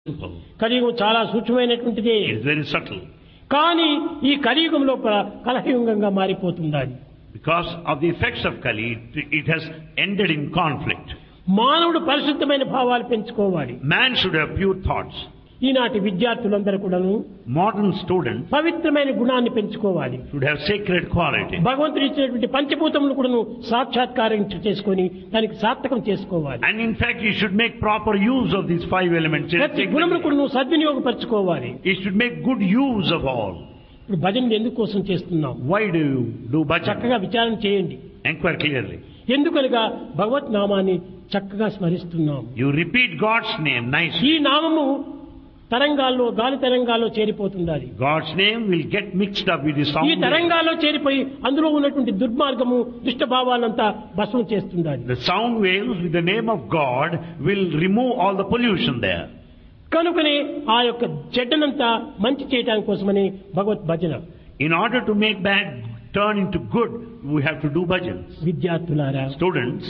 simple. కలియుగం చాలా సూక్ష్మమైనటువంటిదే It is very subtle. కానీ ఈ కలియుగం లోపల కలహయుగంగా మారిపోతుంది అది Because of the effects of Kali, it, it has ended in conflict. మానవుడు పరిశుద్ధమైన భావాలు పెంచుకోవాలి Man should have pure thoughts. ఈనాటి విద్యార్థులందరూ కూడాను Modern students పవిత్రమైన గుణాన్ని పెంచుకోవాలి should have sacred quality. భగవంతుడు ఇచ్చినటువంటి పంచభూతములు కూడాను సాక్షాత్కారం చేసుకొని దానికి సార్థకం చేసుకోవాలి And in fact, you should make proper use of these five elements. ప్రతి గుణములు కూడా నువ్వు సద్వినియోగపరచుకోవాలి You should make good use of all. ఇప్పుడు భజనలు ఎందుకోసం చేస్తున్నాం Why do you do bhajan? చక్కగా విచారణ చేయండి Enquire clearly. ఎందుకనగా భగవత్ నామాన్ని చక్కగా స్మరిస్తున్నాం You repeat God's name nicely. ఈ నామము తరంగాల్లో గాలి తరంగాల్లో చేరిపోతుండాలి God's name will get mixed up with the sound. ఈ wave. తరంగాల్లో చేరిపోయి అందులో ఉన్నటువంటి దుర్మార్గము దుష్టభావాలంతా భస్మం చేస్తుండాలి The sound waves with the name of God will remove all the pollution there. కనుకనే ఆ యొక్క చెడ్డనంతా మంచి చేయడానికి కోసమని భగవత్ భజన In order to make bad turn into good, we have to do bhajans. విద్యార్థులారా Students,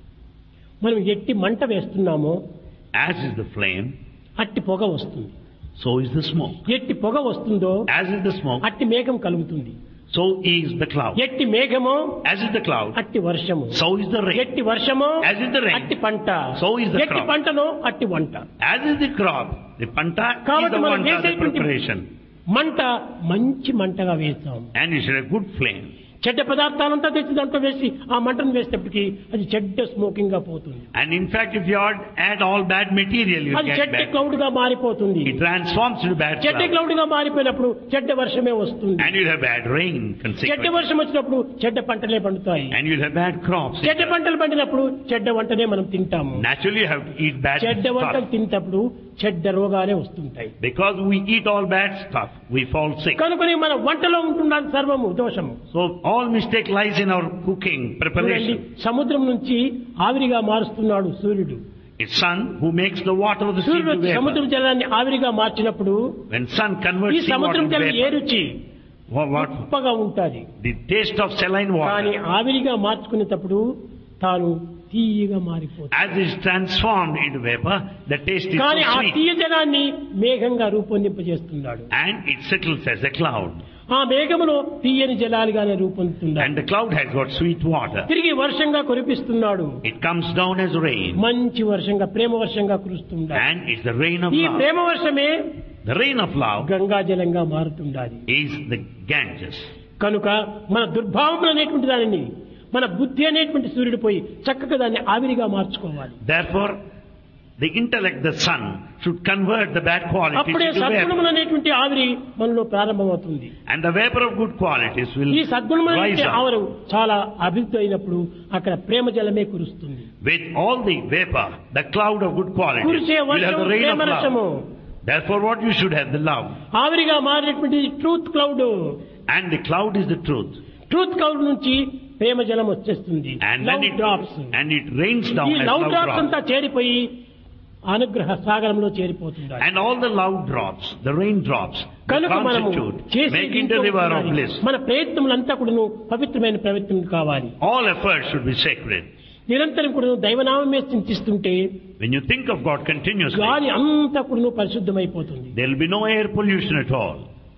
మనం ఎట్టి మంట వేస్తున్నామో as is the flame, అట్టి పొగ వస్తుంది so is the smoke. ఎట్టి పొగ వస్తుందో As is the smoke, అట్టి మేఘం కలుగుతుంది so is the cloud. ఎట్టి మేఘమో As is the cloud, అట్టి వర్షము so is the rain. ఎట్టి వర్షమో As is the rain, అట్టి పంట so is the ఎట్టి crop. పంటనో అట్టి వంట As is the crop, the panta is కాబట్టి the మనం one the వేసేటువంటి preparation. మంట మంచి మంటగా వేస్తాం And you should have good flame. చెడ్డ పదార్థాలంతా తెచ్చి దాంట్లో వేసి ఆ మంటను వేసేటప్పటికి అది చెడ్డ స్మోకింగ్ గా పోతుంది And in fact, if you add, add all bad material, you అది get చెడ్డ bad. క్లౌడ్ గా మారిపోతుంది It transforms to bad చెడ్డ cloud. క్లౌడ్ గా మారిపోయినప్పుడు చెడ్డ వర్షమే వస్తుంది And you'll have bad rain చెడ్డ consequently. వర్షం వచ్చినప్పుడు చెడ్డ పంటలే పండుతాయి And you'll have bad crops. చెడ్డ పంటలు పండినప్పుడు చెడ్డ వంటనే మనం తింటాము Naturally, you have to eat bad చెడ్డ వంటలు stuff. తింటప్పుడు చెడ్డ రోగాలే వస్తుంటాయి Because we eat all bad stuff, we fall sick. కనుకని మన వంటలో ఉంటున్నది సర్వము దోషము So all mistake lies in our cooking, చూడండి preparation. సముద్రం నుంచి ఆవిరిగా మారుస్తున్నాడు సూర్యుడు It's sun who makes the water of the sea సూర్యుడు to వచ్చి సముద్రం vapor. జలాన్ని ఆవిరిగా మార్చినప్పుడు When sun ఈ converts sea water సముద్రం to జలం ఏ vapor, రుచి what, what? ఉప్పగా ఉంటుంది The taste of saline కానీ water, ఆవిరిగా మార్చుకునేటప్పుడు తాను తీయగా మారిపోతుంది as is transformed into vapor, the taste is కానీ so ఆ sweet. తీయ జలాన్ని మేఘంగా రూపొందింపజేస్తున్నాడు And it settles as a cloud. ఆ మేఘములో తీయని జలాలుగానే రూపొందుతున్నాడు And the cloud has got sweet water. తిరిగి వర్షంగా కురిపిస్తున్నాడు It comes down as rain. మంచి వర్షంగా ప్రేమ వర్షంగా కురుస్తున్నాడు And it's the rain of ఈ love. ప్రేమ వర్షమే The rain of love Ganga జలంగా మారుతుండాలి is the Ganges. కనుక మన దుర్భావం అనేటువంటి దానిని మన బుద్ధి అనేటువంటి సూర్యుడు పోయి చక్కగా దాన్ని ఆవిరిగా మార్చుకోవాలి Therefore, the intellect, the sun, should convert the bad qualities అప్పుడే into సద్గుణములు vapor. అనేటువంటి ఆవిరి మనలో ప్రారంభమవుతుంది And the vapor of good qualities will ఈ సద్గుణములు rise అనేటువంటి up. ఆవరు చాలా అభివృద్ధి అయినప్పుడు అక్కడ ప్రేమ జలమే కురుస్తుంది With all the vapor, the cloud of good qualities కురిసే will have వర్షం the rain of ప్రేమ రసము love. Therefore, what you should have, the love. ఆవిరిగా మారినటువంటి truth cloud And the cloud is the truth. Truth cloud నుంచి ప్రేమ జలం వచ్చేస్తుంది And love then it, drops and it rains down ఈ as love love drops drops. అంతా చేరిపోయి అనుగ్రహ సాగరంలో చేరిపోతుంది And all the love drops, the rain drops, the కనుక మనము constitute, చేసే make into దీంట్లో river of ఉండాలి. bliss. మన ప్రయత్నములంతా కూడా పవిత్రమైన ప్రయత్నం కావాలి All efforts should be sacred. నిరంతరం కూడా దైవనామమే చింతిస్తుంటే When you think of God continuously, గాలి అంతా కూడా పరిశుద్ధమైపోతుంది there will be no air pollution at all.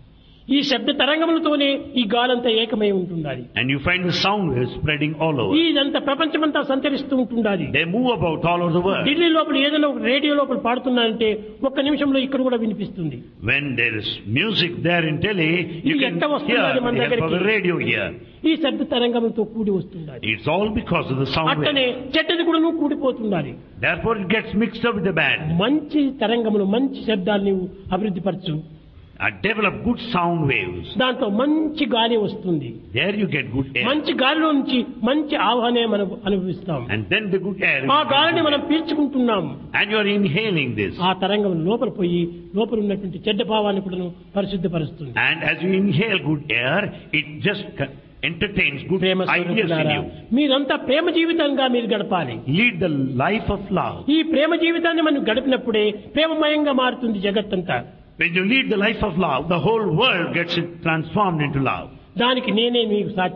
ఈ శబ్ద తరంగములతోనే ఈ గాలంతా ఏకమై ఉంటుండాలి And you find the sound waves spreading all over. ఇదంతా ప్రపంచమంతా సంచరిస్తూ ఉంటుండాలి They move about all over the world. Delhi లోపల ఏదైనా ఒక రేడియో లోపల పాడుతున్నారంటే ఒక్క నిమిషంలో ఇక్కడ కూడా వినిపిస్తుంది When there is music there in Delhi, you ఇది can ఎట్ట hear వస్తున్నది మన the help of a దగ్గరికి? radio here. ఈ శబ్ద తరంగములతో కూడి వస్తుండాలి It's all because of the sound అట్టనే waves. చెడ్డది కూడా కూడిపోతుండాలి Therefore it gets mixed up with the bad. మంచి తరంగములు మంచి శబ్దాలు నీవు అభివృద్ధి పరచు Uh, develop good sound waves. దాంట్లో మంచి గాలి వస్తుంది There you get good air. మంచి గాలిలో నుంచి మంచి ఆహ్వానే మనం అనుభవిస్తాం And then the good air. ఆ గాలిని మనం పీల్చుకుంటున్నాం And you are inhaling this. ఆ తరంగం లోపల పోయి లోపల ఉన్నటువంటి చెడ్డ భావాన్ని కూడా పరిశుద్ధపరుస్తుంది And as you inhale good air, it just co- entertains good Prema ideas in స్వరూపులారా, you. మీరంతా ప్రేమ జీవితంగా మీరు గడపాలి Lead the life of love. ఈ ప్రేమ జీవితాన్ని మనం గడిపినప్పుడే ప్రేమమయంగా మారుతుంది జగత్తంతా When you lead the life of love, the whole world gets it transformed into love. దానికి నేనే మీకు సాక్షి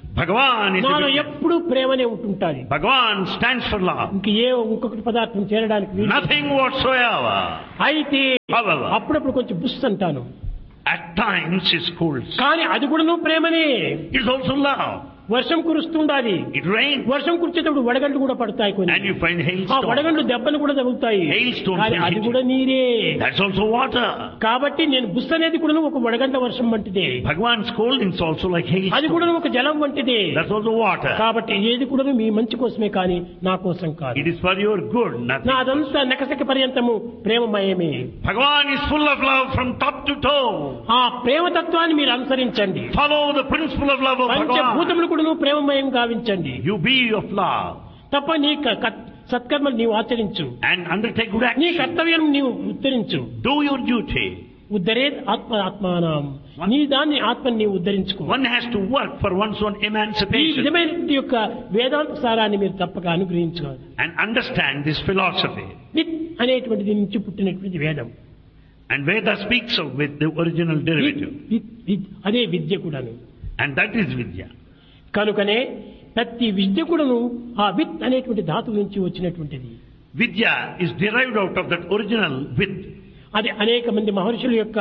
Bhagavan is నాలో the Vidya. ఎప్పుడూ ప్రేమనే ఉంటుంటాది Bhagavan stands for love. ఇంక ఏ ఇంకొకటి పదార్థం చేరడానికి వీలు లేదు. Nothing whatsoever. అయితే However, అప్పుడప్పుడు కొంచెం బుస్ అంటాను at times he scolds. కానీ అది కూడా నువ్వు ప్రేమనే It's also love. వర్షం కురుస్తుండాలి It rains వర్షం కురిచేటప్పుడు వడగండ్లు కూడా పడతాయి కొన్ని and you find ఆ hailstones. వడగండ్లు దెబ్బలు కూడా తగులుతాయి Hailstones కానీ will అది hit కూడా నీరే That's also water. కాబట్టి నేను బుస్ అనేది కూడా ఒక వడగండ్ల వర్షం వంటిదే Bhagavan's scolding is also like అది కూడా hailstones. ఒక జలం వంటిదే That's also water. కాబట్టి ఏది కూడా మీ మంచి కోసమే కానీ నా కోసం కాదు It is for your good, నా nothing. అదంతా నకసక పర్యంతము ప్రేమమయమే Bhagavan is full of love from top to toe. ఆ ప్రేమతత్వాన్ని మీరు అనుసరించండి Follow the principle of love of Bhagavan. పంచభూతములు కూడా నువ్వు ప్రేమమయం గావించండి You be of love తప్ప నీ క- క- సత్కర్మలు నీవు ఆచరించు and undertake good నీ action. కర్తవ్యం నీవు ఉద్ధరించు Do your duty. ఉద్ధరే ఆత్మ ఆత్మానం నీ దాన్ని ఆత్మని నీవు ఉద్ధరించుకో One has to work for one's own ఈ emancipation విధమైన యొక్క వేదాంత సారాన్ని మీరు తప్పక అనుగ్రహించుకోవాలి and understand this philosophy. విత్ అనేటువంటి దీని నుంచి పుట్టినటువంటి వేదం And Veda speaks of with the original విత్, derivative. విత్, విత్ అదే విద్య కూడాను And that is Vidya. కనుకనే ప్రతి విద్య కూడాను ఆ విత్ అనేటువంటి ధాతువు నుంచి వచ్చినటువంటిది Vidya is derived out of that original with. అది అనేక మంది మహర్షుల యొక్క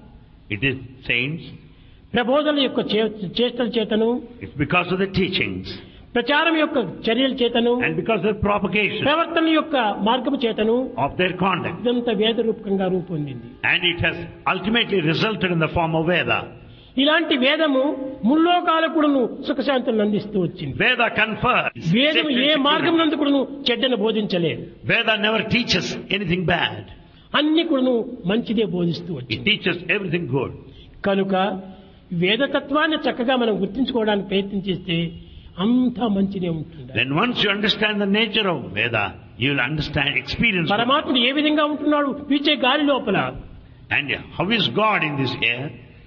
It is saints. ప్రబోధనల యొక్క చే- చేష్టల చేతను It's because of the teachings ప్రచారం యొక్క చర్యల చేతను and because of the propagation ప్రవర్తన యొక్క మార్గము చేతను of their conduct. ఇదంతా వేద రూపకంగా రూపొందింది And it has ultimately resulted in the form of Veda. ఇలాంటి వేదము ముల్లోకాలకు కూడాను సుఖశాంతులను అందిస్తూ వచ్చింది Veda confers. వేదము safety ఏ and మార్గం security. నందు కూడాను చెడ్డను బోధించలేదు Veda never teaches anything bad. అన్ని కూడాను మంచిదే బోధిస్తూ It వచ్చింది teaches everything good. కనుక వేదతత్వాన్ని చక్కగా మనం గుర్తించుకోవడానికి ప్రయత్నం చేస్తే అంతా మంచిదే ఉంటుంది Then once you understand the nature of Veda, you will understand experience. పరమాత్ముడు ఏ విధంగా ఉంటున్నాడు పీచే గాలి లోపల And how is God in this air?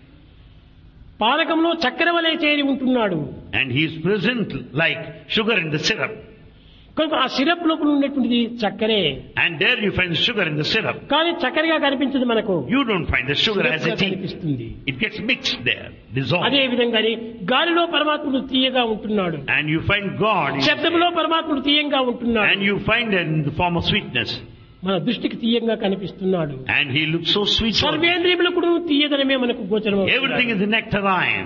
పానకంలో చక్కెర వలె చేరి ఉంటున్నాడు And He is present like sugar in the syrup. కనుక ఆ సిరప్ లోపల ఉన్నటువంటిది చక్కెరే And there you find sugar in the syrup. కానీ చక్కెరగా కనిపించదు మనకు You don't find the sugar as సిరప్గా it is. కనిపిస్తుంది It gets mixed there, dissolved. అదే విధంగానే గాలిలో పరమాత్ముడు తీయగా ఉంటున్నాడు And you find God in శబ్దంలో పరమాత్ముడు తీయంగా ఉంటున్నాడు and you find it in the form of sweetness. మన దృష్టికి తీయంగా కనిపిస్తున్నాడు And He looks so sweet. all- సర్వేంద్రియములు కూడా తీయదనమే మనకు గోచరం Everything is nectarine.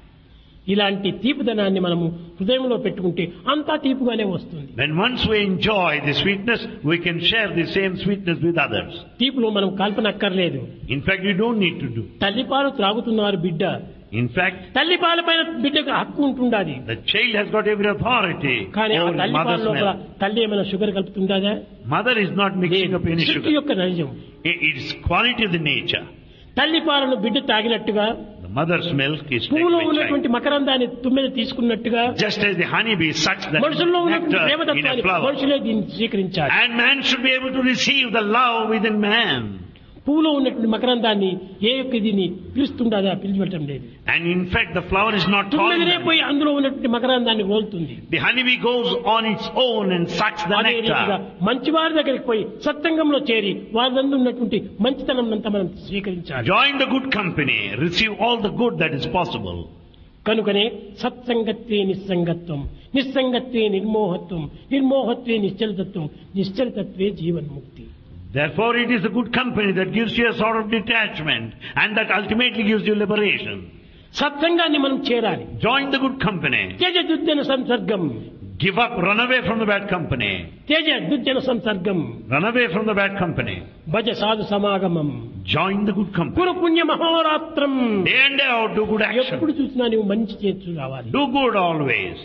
ఇలాంటి తీపిదనాన్ని మనము హృదయంలో పెట్టుకుంటే అంతా తీపుగానే వస్తుంది When once we enjoy the sweetness, we can share the same sweetness with others. తీపులో మనం కల్పనక్కర్లేదు In fact, you don't need to do. తల్లిపాలు త్రాగుతున్నారు బిడ్డ In fact, తల్లిపాల పైన బిడ్డకు హక్కు ఉంటుండాది the child has got every authority కానీ ఆ over his తల్లిపాల mother's లోపల milk. తల్లి ఏమైనా షుగర్ కలుపుతుండదా Mother is not mixing up any సృష్టి sugar. యొక్క నైజం It is quality of the nature. తల్లిపాలను బిడ్డ తాగినట్టుగా The mother's milk is taken పువ్వులో by child. ఉన్నటువంటి మకరందాన్ని తుమ్మెద తీసుకున్నట్టుగా Just as the honeybee sucks the మనుషుల్లో ఉన్నటువంటి nectar in a ప్రేమతత్వాన్ని flower. మనుషులే దీన్ని స్వీకరించాలి And man should be able to receive the love within man. పువ్వులో ఉన్నటువంటి మకరందాన్ని ఏ యొక్క దీన్ని పిలుస్తుండదా పిలిచిపెట్టడం లేదు And in fact, the flower is not calling తుమ్మెదనే them. పోయి అందులో ఉన్నటువంటి మకరందాన్ని కోలుతుంది The honeybee goes on its own and sucks the అదే రీతిగా nectar. మంచివారి దగ్గరికి పోయి సత్సంగంలో చేరి వారి నందు ఉన్నటువంటి మంచితనం అంతా మనం స్వీకరించాలి Join the good company. Receive all the good that is possible. కనుకనే సత్సంగత్వే నిస్సంగత్వం నిస్సంగత్వే నిర్మోహత్వం నిర్మోహత్వే నిశ్చలతత్వం నిశ్చలతత్వే జీవన్ముక్తి Therefore, it is the good company that gives you a sort of detachment and that ultimately gives you liberation. సత్సంగాన్ని మనం చేరాలి Join the good company. Teja దుర్జన సంసర్గం Give up, run away from the bad company. Teja దుర్జన సంసర్గం Run away from the bad company. భజ సాధు సమాగమం Join the good company. కురు పుణ్య మహోరాత్రం Day and day out, do good action. ఎప్పుడు చూసినా నువ్వు మంచి చేస్తూ రావాలి Do good always.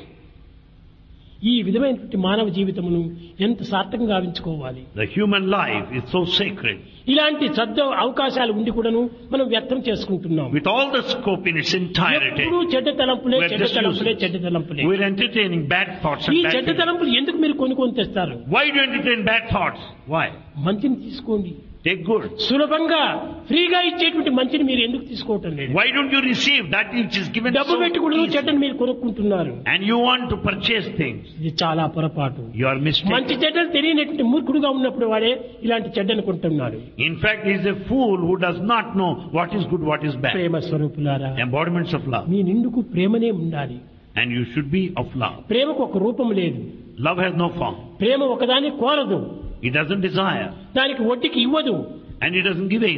ఈ విధమైనటువంటి మానవ జీవితమును ఎంత సార్థకంగా గావించుకోవాలి The human life is so sacred. ఇలాంటి సద్ద అవకాశాలు ఉండి కూడాను మనం వ్యర్థం చేసుకుంటున్నాం With all the scope in its entirety, ఎప్పుడూ చెడ్డ తలంపులే we're చెడ్డ just తలంపులే useless. చెడ్డ తలంపులే We're entertaining bad thoughts ఈ and bad చెడ్డ feelings. తలంపులు ఎందుకు మీరు కొనుక్కొని తెస్తారు Why do you entertain bad thoughts? Why? మంచిని తీసుకోండి Take good. సులభంగా ఫ్రీగా ఇచ్చేటువంటి మంచిని మీరు ఎందుకు తీసుకోవటం లేదు Why don't you receive that which is given డబ్బు so పెట్టి కూడా easy? చెడ్డని మీరు కొనుక్కుంటున్నారు And you want to purchase things. ఇది చాలా పొరపాటు You are mistaken. మంచి చెడ్డలు తెలియనటువంటి మూర్ఖుడుగా ఉన్నప్పుడు వాడే ఇలాంటి చెడ్డను కొంటున్నాడు In fact, he is a fool who does not know what is good, what is bad. ప్రేమ స్వరూపులారా Embodiments of love. మీ నిండుకు ప్రేమనే ఉండాలి And you should be of love. ప్రేమకు ఒక రూపం లేదు Love has no form. ప్రేమ ఒకదాన్ని కోరదు It doesn't desire. దానికి వడ్డీకి ఇవ్వదు And it doesn't give